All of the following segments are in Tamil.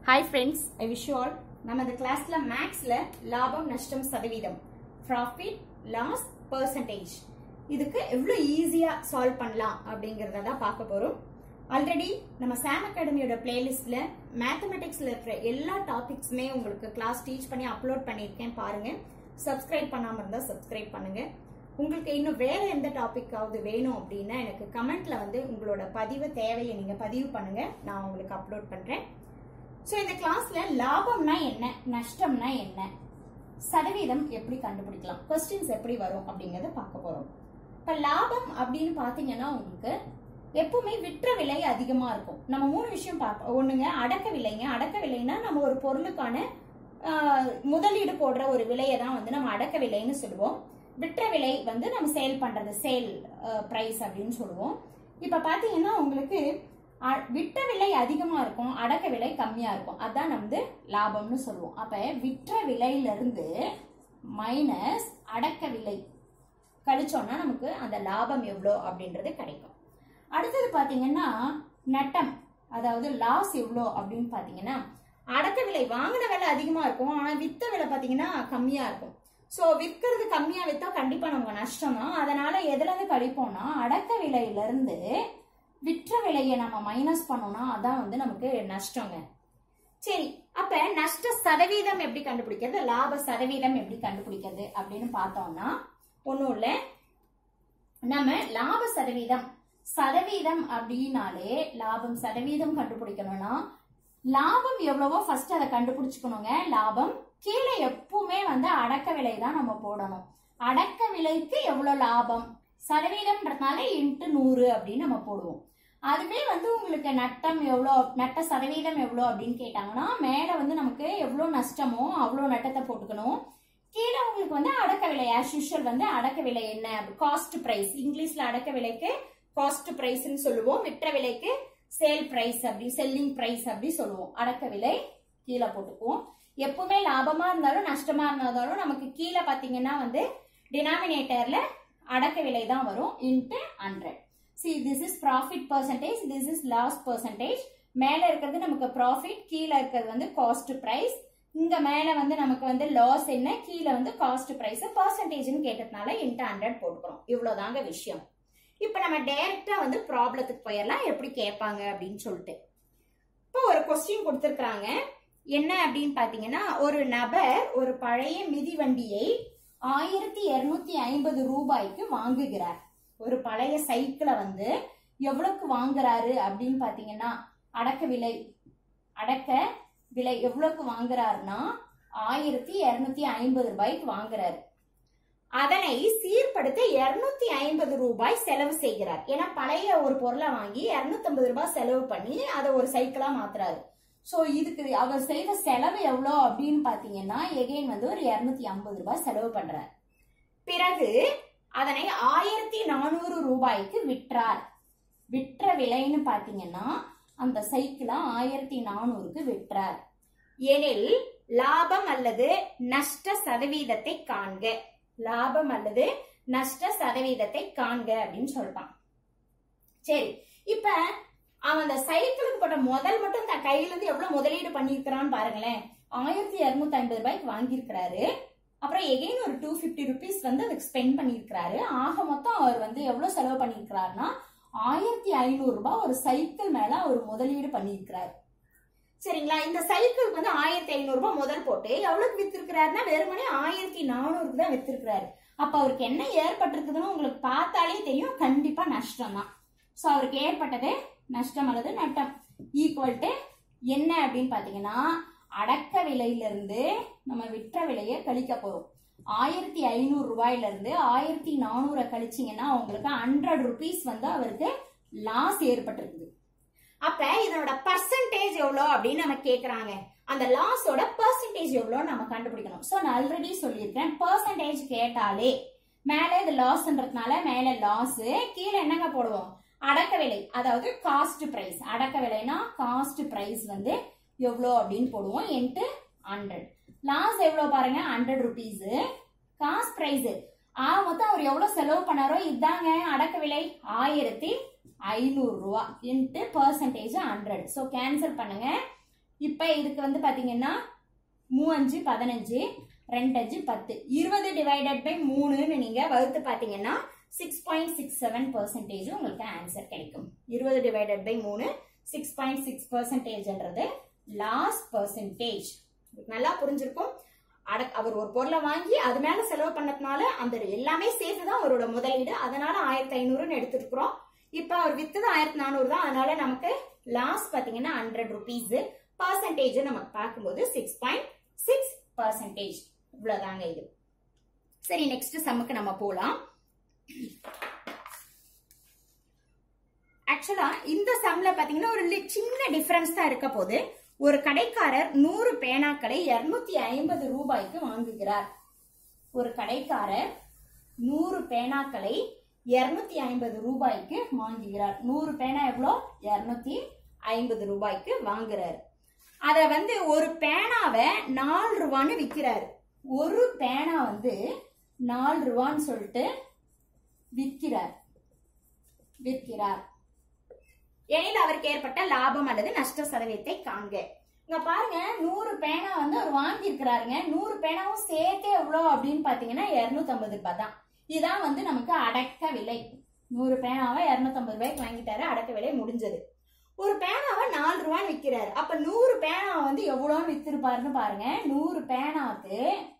hi friends I wish you all நம்ம இந்த கிளாஸ்ல மேக்ஸ்ல லாபம் நஷ்டம் சதவீதம் ப்ராஃபிட் லாஸ் பர்சன்டேஜ் இதுக்கு எவ்வளோ ஈஸியா சால்வ் பண்ணலாம் அப்படிங்கறத தான் பார்க்க போறோம் ஆல்ரெடி நம்ம சாம் அகாடமியோட பிளேலிஸ்ட்ல மேத்தமெட்டிக்ஸ்ல இருக்கிற எல்லா டாபிக்ஸுமே உங்களுக்கு கிளாஸ் டீச் பண்ணி அப்லோட் பண்ணியிருக்கேன் பாருங்க சப்ஸ்கிரைப் பண்ணாம இருந்தா சப்ஸ்கிரைப் பண்ணுங்க உங்களுக்கு இன்னும் வேற எந்த டாபிக்காவது வேணும் அப்படின்னா எனக்கு கமெண்ட்ல வந்து உங்களோட பதிவு தேவையை நீங்க பதிவு பண்ணுங்க நான் உங்களுக்கு அப்லோட் பண்றேன் ஸோ இந்த கிளாஸ்ல லாபம்னா என்ன நஷ்டம்னா என்ன சதவீதம் எப்படி கண்டுபிடிக்கலாம் கொஸ்டின்ஸ் எப்படி வரும் அப்படிங்கறத பார்க்க போறோம் இப்ப லாபம் அப்படின்னு பாத்தீங்கன்னா உங்களுக்கு எப்பவுமே விற்ற விலை அதிகமா இருக்கும் நம்ம மூணு விஷயம் பார்ப்போம் ஒண்ணுங்க அடக்க விலைங்க அடக்க விலைன்னா நம்ம ஒரு பொருளுக்கான ஆஹ், முதலீடு போடுற ஒரு விலையை தான் வந்து நம்ம அடக்க விலைன்னு சொல்லுவோம் விற்ற விலை வந்து நம்ம சேல் பண்றது சேல் பிரைஸ் அப்படின்னு சொல்லுவோம் இப்ப பாத்தீங்கன்னா உங்களுக்கு அ- விற்ற விலை அதிகமா இருக்கும் அடக்க விலை கம்மியா இருக்கும் அதான் நம்ம லாபம்னு சொல்லுவோம் அப்ப விற்ற விலையில இருந்து மைனஸ் அடக்க விலை கழிச்சோம்னா நமக்கு அந்த லாபம் எவ்வளோ அப்படின்றது கிடைக்கும் அடுத்தது பாத்தீங்கன்னா நட்டம் அதாவது லாஸ் எவ்வளோ அப்படின்னு பாத்தீங்கன்னா அடக்க விலை வாங்கின விலை அதிகமா இருக்கும் ஆனா வித்த விலை பாத்தீங்கன்னா கம்மியா இருக்கும் சோ விற்கிறது கம்மியா வித்தா கண்டிப்பா நமக்கு நஷ்டம் தான் அதனால எதுல இருந்து கழிப்போம்னா அடக்க விலையில இருந்து விற்ற விலையை நம்ம மைனஸ் பண்ணோம்னா அதான் வந்து நமக்கு நஷ்டங்க சரி அப்ப நஷ்ட சதவீதம் எப்படி கண்டுபிடிக்கிறது லாப சதவீதம் எப்படி கண்டுபிடிக்கிறது அப்படின்னு பார்த்தோம்னா ஒண்ணும் இல்ல நம்ம லாப சதவீதம் சதவீதம் அப்படின்னாலே லாபம் சதவீதம் கண்டுபிடிக்கணும்னா லாபம் எவ்வளவோ ஃபர்ஸ்ட் அதை கண்டுபிடிச்சுக்கணுங்க லாபம் கீழே எப்பவுமே வந்து அடக்க விலை தான் நம்ம போடணும் அடக்க விலைக்கு எவ்வளவு லாபம் சதவீதம்ன்றதுனால இன்ட்டு நூறு அப்படின்னு நம்ம போடுவோம் அதுவே வந்து உங்களுக்கு நட்டம் எவ்வளோ நட்ட சதவீதம் எவ்வளோ அப்படின்னு கேட்டாங்கன்னா மேலே வந்து நமக்கு எவ்வளோ நஷ்டமோ அவ்வளோ நட்டத்தை போட்டுக்கணும் கீழே உங்களுக்கு வந்து அடக்க விலை ஆஸ் யூஷுவல் வந்து அடக்க விலை என்ன காஸ்ட் பிரைஸ் இங்கிலீஷ்ல அடக்க விலைக்கு காஸ்ட் பிரைஸ்னு சொல்லுவோம் விற்ற விலைக்கு சேல் பிரைஸ் அப்படி செல்லிங் பிரைஸ் அப்படி சொல்லுவோம் அடக்க விலை கீழே போட்டுக்குவோம் எப்பவுமே லாபமா இருந்தாலும் நஷ்டமா இருந்தாலும் நமக்கு கீழே பாத்தீங்கன்னா வந்து டினாமினேட்டர்ல அடக்க விலை தான் வரும் into hundred see this is profit percentage this is loss percentage மேல இருக்கிறது நமக்கு ப்ராஃபிட் கீழே இருக்கிறது வந்து காஸ்ட் பிரைஸ் இங்க மேல வந்து நமக்கு வந்து லாஸ் என்ன கீழே வந்து காஸ்ட் பிரைஸ் பர்சன்டேஜ்னு கேட்டதுனால இன்ட்டு ஹண்ட்ரட் போட்டுக்கிறோம் இவ்வளவுதாங்க விஷயம் இப்ப நம்ம டைரக்டா வந்து ப்ராப்ளத்துக்கு போயிடலாம் எப்படி கேட்பாங்க அப்படின்னு சொல்லிட்டு இப்போ ஒரு கொஸ்டின் கொடுத்துருக்காங்க என்ன அப்படின்னு பாத்தீங்கன்னா ஒரு நபர் ஒரு பழைய மிதிவண்டியை ஆயிரத்தி இருநூத்தி ஐம்பது ரூபாய்க்கு வாங்குகிறார் ஒரு பழைய சைக்கிளை வந்து எவ்வளவுக்கு வாங்குறாரு அப்படின்னு பாத்தீங்கன்னா அடக்க விலை அடக்க விலை எவ்வளவுக்கு வாங்குறாருன்னா ஆயிரத்தி இருநூத்தி ஐம்பது ரூபாய்க்கு வாங்குறாரு அதனை சீர்படுத்த இருநூத்தி ஐம்பது ரூபாய் செலவு செய்கிறார் ஏன்னா பழைய ஒரு பொருளை வாங்கி 250 ரூபாய் செலவு பண்ணி அதை ஒரு சைக்கிளா மாத்துறாரு சோ இதுக்கு அவர் செய்த செலவு எவ்வளோ அப்படின்னு பாத்தீங்கன்னா எகைன் வந்து ஒரு 250 ஐம்பது ரூபாய் செலவு பண்றார் பிறகு அதனை ஆயிரத்தி நானூறு ரூபாய்க்கு விற்றார் விற்ற விலைன்னு பாத்தீங்கன்னா அந்த சைக்கிளை ஆயிரத்தி நானூறுக்கு விற்றார் எனில் லாபம் அல்லது நஷ்ட சதவீதத்தை காண்க லாபம் அல்லது நஷ்ட சதவீதத்தை காண்க அப்படின்னு சொல்றான் சரி இப்ப அவன் அந்த சைக்கிளுக்கு போட்ட முதல் மட்டும் தன் கையில இருந்து எவ்வளவு முதலீடு பண்ணிருக்கிறான்னு பாருங்களேன் ஆயிரத்தி இருநூத்தி ஐம்பது ரூபாய்க்கு வாங்கியிருக்கிறாரு அப்புறம் எகைன் ஒரு டூ பிப்டி ருபீஸ் வந்து அதுக்கு ஸ்பெண்ட் பண்ணியிருக்கிறாரு ஆக மொத்தம் அவர் வந்து எவ்வளவு செலவு பண்ணியிருக்கிறாருன்னா ஆயிரத்தி ஐநூறு ரூபாய் ஒரு சைக்கிள் மேல அவர் முதலீடு பண்ணியிருக்கிறாரு சரிங்களா இந்த சைக்கிள் வந்து ஆயிரத்தி ஐநூறு ரூபாய் முதல் போட்டு எவ்வளவுக்கு வித்திருக்கிறாருன்னா வெறுமனே ஆயிரத்தி நானூறுக்கு தான் வித்திருக்கிறாரு அப்ப அவருக்கு என்ன ஏற்பட்டிருக்குதுன்னு உங்களுக்கு பார்த்தாலே தெரியும் கண்டிப்பா நஷ்டம் தான் ஸோ அவருக்கு ஏற்பட்டது நஷ்டம் அல்லது நட்டம் ஈக்குவல் டு என்ன அப்படின்னு பாத்தீங்கன்னா அடக்க விலையிலிருந்து நம்ம விற்ற விலையை கழிக்க போறோம் ஆயிரத்தி ஐநூறு ரூபாயில இருந்து ஆயிரத்தி நானூறை கழிச்சீங்கன்னா உங்களுக்கு ஹண்ட்ரட் ருபீஸ் வந்து அவருக்கு லாஸ் ஏற்பட்டிருக்குது அப்ப இதனோட பர்சன்டேஜ் எவ்வளோ அப்படின்னு நம்ம கேக்குறாங்க அந்த லாஸோட பர்சன்டேஜ் எவ்வளோ நம்ம கண்டுபிடிக்கணும் ஸோ நான் ஆல்ரெடி சொல்லியிருக்கேன் பர்சன்டேஜ் கேட்டாலே மேலே இது லாஸ்ன்றதுனால மேலே லாஸ் கீழே என்னங்க போடுவோம் அடக்க விலை அதாவது காஸ்ட் பிரைஸ் அடக்க விலைனா காஸ்ட் பிரைஸ் வந்து எவ்வளோ அப்படின்னு போடுவோம் இன்ட்டு ஹண்ட்ரட் லாஸ் எவ்வளோ பாருங்க ஹண்ட்ரட் ருபீஸ் காஸ்ட் பிரைஸ் ஆ மொத்தம் அவர் எவ்வளவு செலவு பண்ணாரோ இதாங்க அடக்க விலை ஆயிரத்தி ஐநூறு ரூபா into percentage hundred so cancel பண்ணுங்க இப்ப இதுக்கு வந்து பாத்தீங்கன்னா மூவஞ்சு பதினஞ்சு ரெண்டு அஞ்சு பத்து இருபது டிவைடட் பை மூணுன்னு நீங்க வகுத்து பாத்தீங்கன்னா six point six seven percentage உங்களுக்கு ஆன்சர் கிடைக்கும் இருபது டிவைடட் பை மூணு சிக்ஸ் பாயிண்ட் சிக்ஸ் பர்சன்டேஜ்ன்றது லாஸ்ட் பர்சன்டேஜ் நல்லா புரிஞ்சிருக்கும் அட அவர் ஒரு பொருளை வாங்கி அது மேல செலவு பண்ணதுனால அந்த எல்லாமே சேர்த்து தான் அவரோட முதலீடு அதனால ஆயிரத்தி ஐநூறுன்னு எடுத்துருக்குறோம் இப்போ அவர் வித்தது ஆயிரத்தி நானூறு தான் அதனால நமக்கு லாஸ்ட் பாத்தீங்கன்னா ஹண்ட்ரட் ருபீஸ் பர்சன்டேஜ் நமக்கு பார்க்கும்போது சிக்ஸ் பாயிண்ட் சிக்ஸ் பர்சன்டேஜ் இவ்வளவுதாங்க இது சரி நெக்ஸ்ட் சம்முக்கு நம்ம போலாம் ஆக்சுவலா இந்த சம்ல பாத்தீங்கன்னா ஒரு லி- சின்ன டிஃபரன்ஸ் தான் இருக்க போது ஒரு கடைக்காரர் நூறு பேனாக்களை இருநூத்தி ஐம்பது ரூபாய்க்கு வாங்குகிறார் ஒரு கடைக்காரர் நூறு பேனாக்களை இருநூத்தி ஐம்பது ரூபாய்க்கு வாங்குகிறார் நூறு பேனா எவ்வளோ இருநூத்தி ஐம்பது ரூபாய்க்கு வாங்குறாரு அத வந்து ஒரு பேனாவை நாலு ரூபான்னு விக்கிறாரு ஒரு பேனா வந்து நாலு ரூபான்னு சொல்லிட்டு விற்கிறார் விற்கிறார் எனில் அவருக்கு ஏற்பட்ட லாபம் அல்லது நஷ்ட சதவீதத்தை காண்க இங்க பாருங்க நூறு பேனா வந்து அவர் வாங்கி இருக்கிறாருங்க நூறு பேனாவும் சேர்த்தே எவ்வளோ அப்படின்னு பாத்தீங்கன்னா இருநூத்தி ஐம்பது ரூபாய் தான் இதான் வந்து நமக்கு அடக்க விலை நூறு பேனாவை இருநூத்தி ரூபாய்க்கு வாங்கிட்டாரு அடக்க விலை முடிஞ்சது ஒரு பேனாவை நாலு ரூபான்னு விற்கிறாரு அப்ப நூறு பேனா வந்து எவ்வளோன்னு வித்திருப்பாருன்னு பாருங்க நூறு பேனாவுக்கு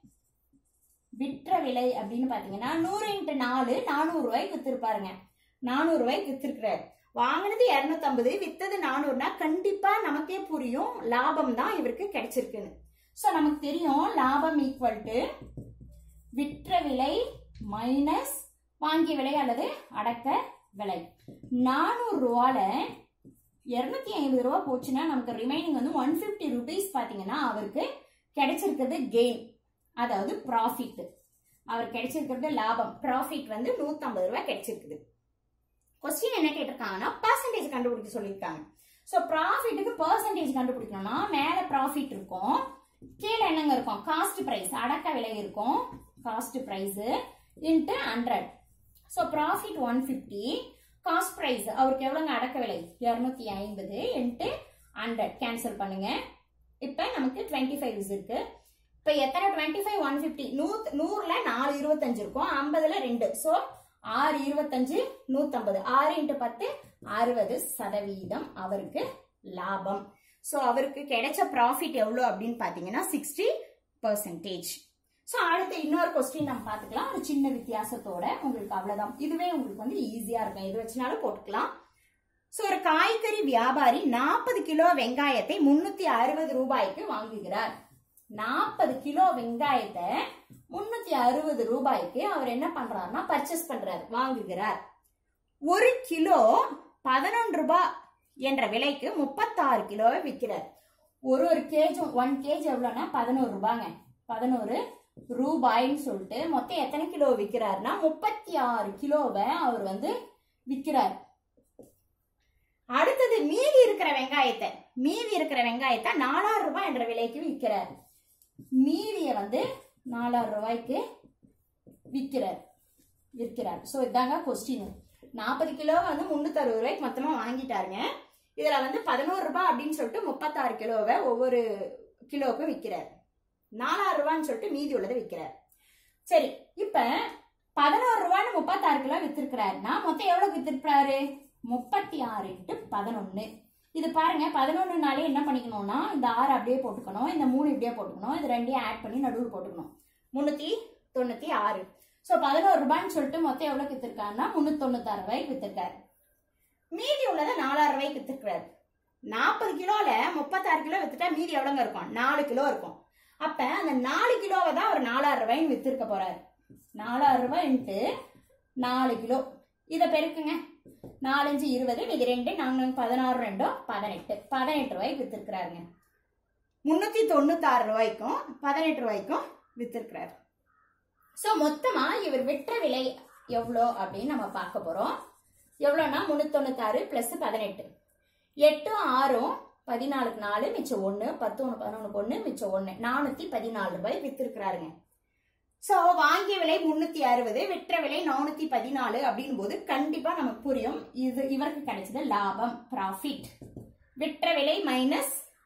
விற்ற விலை அப்படின்னு பாத்தீங்கன்னா நூறு இன்ட்டு நாலு நானூறு ரூபாய்க்கு வித்திருப்பாருங்க நானூறு ரூபாய்க்கு வித்திருக்கிறாரு வாங்கினது இரநூத்தம்பது வித்தது நானூறுனா கண்டிப்பா நமக்கே புரியும் லாபம் தான் இவருக்கு கிடைச்சிருக்குன்னு ஸோ நமக்கு தெரியும் லாபம் ஈக்குவல் டு விற்ற விலை மைனஸ் வாங்கிய விலை அல்லது அடக்க விலை நானூறு ரூபால இருநூத்தி ஐம்பது ரூபா போச்சுன்னா நமக்கு ரிமைனிங் வந்து ஒன் ஃபிஃப்டி ருபீஸ் பார்த்தீங்கன்னா அவருக்கு கிடைச்சிருக்கிறது கெயின் அதாவது ப்ராஃபிட் அவர் கிடைச்சிருக்கிறது லாபம் ப்ராஃபிட் வந்து நூற்றம்பது ரூபாய் கிடைச்சிருக்குது கொஸ்டின் என்ன கேட்டிருக்காங்கன்னா பர்சன்டேஜ் கண்டுபிடிக்க சொல்லியிருக்காங்க ஸோ ப்ராஃபிட்டுக்கு பர்சன்டேஜ் கண்டுபிடிக்கணும்னா மேலே ப்ராஃபிட் இருக்கும் கீழே என்னங்க இருக்கும் காஸ்ட் ப்ரைஸ் அடக்க விலை இருக்கும் cost price into hundred so profit one fifty cost price அவருக்கு எவ்வளோங்க அடக்க விலை இரநூத்தி ஐம்பது இன்ட்டு ஹண்ட்ரட் கேன்சல் பண்ணுங்க இப்போ நமக்கு டுவெண்ட்டி ஃபைவ் இருக்கு இப்போ எத்தனை டுவெண்ட்டி ஃபைவ் ஒன் ஃபிஃப்டி நூ நூறில் நாலு இருபத்தஞ்சு இருக்கும் ஐம்பதுல ரெண்டு ஸோ ஆறு இருபத்தஞ்சு நூற்றம்பது ஆறு இன்ட்டு பத்து அறுபது சதவீதம் அவருக்கு லாபம் ஸோ அவருக்கு கிடைச்ச ப்ராஃபிட் எவ்வளோ அப்படின்னு பார்த்தீங்கன்னா சிக்ஸ்டி பர்சன்டேஜ் ஸோ அடுத்து இன்னொரு கொஸ்டின் நம்ம பார்த்துக்கலாம் ஒரு சின்ன வித்தியாசத்தோட உங்களுக்கு அவ்வளோதான் இதுவே உங்களுக்கு வந்து ஈஸியாக இருக்கும் எது வச்சுனாலும் போட்டுக்கலாம் ஸோ ஒரு காய்கறி வியாபாரி நாற்பது கிலோ வெங்காயத்தை முன்னூத்தி அறுபது ரூபாய்க்கு வாங்குகிறார் நாற்பது கிலோ வெங்காயத்தை முன்னூத்தி அறுபது ரூபாய்க்கு அவர் என்ன பண்றாருன்னா பர்ச்சேஸ் பண்றாரு வாங்குகிறார் ஒரு கிலோ பதினொன்று ரூபாய் என்ற விலைக்கு முப்பத்தாறு கிலோவை விற்கிறார் ஒரு ஒரு கேஜும் ஒன் கேஜ் எவ்வளோன்னா பதினோரு ரூபாங்க பதினோரு ரூபாய்ன்னு சொல்லிட்டு மொத்தம் எத்தனை கிலோ விற்கிறாருன்னா முப்பத்தி ஆறு கிலோவை அவர் வந்து விற்கிறார் அடுத்தது மீதி இருக்கிற வெங்காயத்தை மீதி இருக்கிற வெங்காயத்தை நாலாயிரம் ரூபாய் என்ற விலைக்கு விற்கிறார் மீதிய வந்து நாலாயிரம் ரூபாய்க்கு விற்கிறார் விற்கிறார் ஸோ இதாங்க கொஸ்டின் நாற்பது கிலோ வந்து முந்நூற்றி அறுபது ரூபாய்க்கு மொத்தமாக வாங்கிட்டாருங்க இதில் வந்து பதினோரு ரூபாய் அப்படின்னு சொல்லிட்டு முப்பத்தாறு கிலோவை ஒவ்வொரு கிலோவுக்கும் விற்கிறார் நாலாயிரம் ரூபான்னு சொல்லிட்டு மீதி உள்ளதை விற்கிறார் சரி இப்போ பதினோரு ரூபான்னு முப்பத்தாறு கிலோ வித்திருக்கிறாருன்னா மொத்தம் எவ்வளோ வித்திருக்கிறாரு முப்பத்தி ஆறு இன்ட்டு பதினொன்று இது பாருங்க பதினொன்றுனாலே என்ன பண்ணிக்கணும்னா இந்த ஆறு அப்படியே போட்டுக்கணும் இந்த மூணு இப்படியே போட்டுக்கணும் இது ரெண்டையும் ஆட் பண்ணி நடுவில் போட்டுக்கணும் முந்நூற்றி தொண்ணூற்றி ஆறு ஸோ பதினோரு ரூபாய்ன்னு சொல்லிட்டு மொத்தம் எவ்வளோ வித்திருக்காருன்னா முந்நூற்றி தொண்ணூத்தாறு ரூபாய்க்கு வித்திருக்காரு மீதி உள்ளதை நாலாயிரம் ரூபாய்க்கு வித்திருக்கிறாரு நாற்பது கிலோல முப்பத்தாறு கிலோ வித்துட்டா மீதி எவ்வளோங்க இருக்கும் நாலு கிலோ இருக்கும் அப்ப அந்த நாலு கிலோவை தான் அவர் நாலாயிரம் ரூபாய்ன்னு வித்திருக்க போறாரு நாலாயிரம் ரூபாய்ன்ட்டு நாலு கிலோ இதை பெருக்குங்க நாலஞ்சு இருபது இது ரெண்டு நாங்க பதினாறு ரெண்டும் பதினெட்டு பதினெட்டு ரூபாய்க்கு வித்திருக்கிறாருங்க முன்னூத்தி தொண்ணூத்தாறு ரூபாய்க்கும் பதினெட்டு ரூபாய்க்கும் வித்திருக்கிறாரு ஸோ மொத்தமா இவர் விற்ற விலை எவ்வளோ அப்படின்னு நம்ம பார்க்க போறோம் எவ்வளோனா முன்னூத்தி தொண்ணூத்தாறு பிளஸ் பதினெட்டு எட்டும் ஆறும் பதினாலுக்கு நாலு மிச்சம் ஒன்று பத்து ஒன்று பதினொன்று ஒன்று மிச்சம் ஒன்று நானூற்றி பதினாலு ரூபாய் வித்திருக்கிறாருங்க ஸோ வாங்கிய விலை முந்நூற்றி அறுபது விற்ற விலை நானூற்றி பதினாலு அப்படின் போது கண்டிப்பாக நமக்கு புரியும் இது இவருக்கு கிடைச்சது லாபம் ப்ராஃபிட் விற்ற விலை மைனஸ்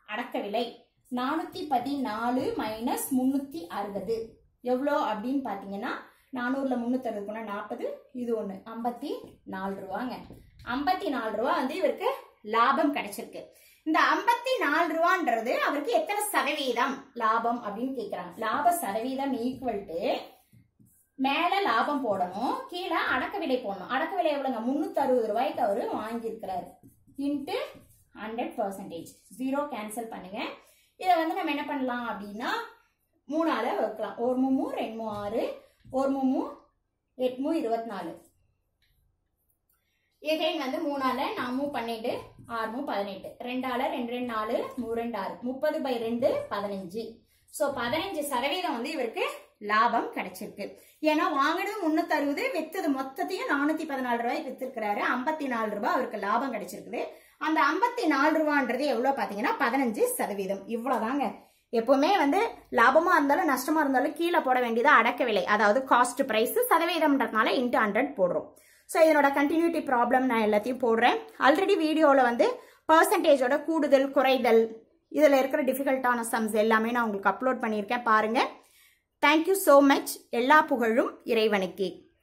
அடக்க விலை நானூத்தி பதினாலு மைனஸ் முன்னூத்தி அறுபது எவ்வளோ அப்படின்னு பாத்தீங்கன்னா நானூறுல முன்னூத்தி அறுபதுக்குன்னா நாற்பது இது ஒண்ணு ஐம்பத்தி நாலு ரூபாங்க ஐம்பத்தி நாலு ரூபா வந்து இவருக்கு லாபம் கிடைச்சிருக்கு இந்த ஐம்பத்தி நாலு ரூபான்றது அவருக்கு எத்தனை சதவீதம் லாபம் அப்படின்னு கேக்குறாங்க லாப சதவீதம் ஈக்குவல் டு மேல லாபம் போடணும் கீழே அடக்க விலை போடணும் அடக்க விலை எவ்வளவுங்க முன்னூத்தி அறுபது ரூபாய்க்கு அவரு வாங்கியிருக்கிறாரு into hundred percentage zero cancel பண்ணுங்க இதை வந்து நம்ம என்ன பண்ணலாம் அப்படின்னா மூணால வைக்கலாம் ஒரு மூமு ரெண்டு மூ ஆறு ஒரு மூமு எட்மூ இருபத்தி நாலு எகைன் வந்து மூணால நான் மூவ் பண்ணிட்டு ஆறு மூ பதினெட்டு ரெண்டால ரெண்டு ரெண்டு நாலு மூ ரெண்டு ஆறு முப்பது பை ரெண்டு பதினஞ்சு ஸோ பதினஞ்சு சதவீதம் வந்து இவருக்கு லாபம் கிடைச்சிருக்கு ஏன்னா வாங்கினது முன்னூத்தி அறுபது வித்தது மொத்தத்தையும் நானூத்தி பதினாலு ரூபாய்க்கு வித்திருக்கிறாரு ஐம்பத்தி நாலு ரூபாய் அவருக்கு லாபம் கிடைச்சிருக்குது அந்த ஐம்பத்தி நாலு ரூபான்றது எவ்வளவு பாத்தீங்கன்னா பதினஞ்சு சதவீதம் இவ்வளவுதாங்க எப்பவுமே வந்து லாபமா இருந்தாலும் நஷ்டமா இருந்தாலும் கீழே போட வேண்டியது அடக்க விலை அதாவது காஸ்ட் பிரைஸ் சதவீதம்ன்றதுனால இன்ட்டு ஹண்ட்ரட் போடுறோம் ஸோ இதனோட கண்டினியூட்டி ப்ராப்ளம் நான் எல்லாத்தையும் போடுறேன் ஆல்ரெடி வீடியோவில் வந்து பர்சன்டேஜோட கூடுதல் குறைதல் இதில் இருக்கிற டிஃபிகல்ட்டான சம்ஸ் எல்லாமே நான் உங்களுக்கு அப்லோட் பண்ணியிருக்கேன் பாருங்கள் தேங்க்யூ ஸோ மச் எல்லா புகழும் இறைவனுக்கே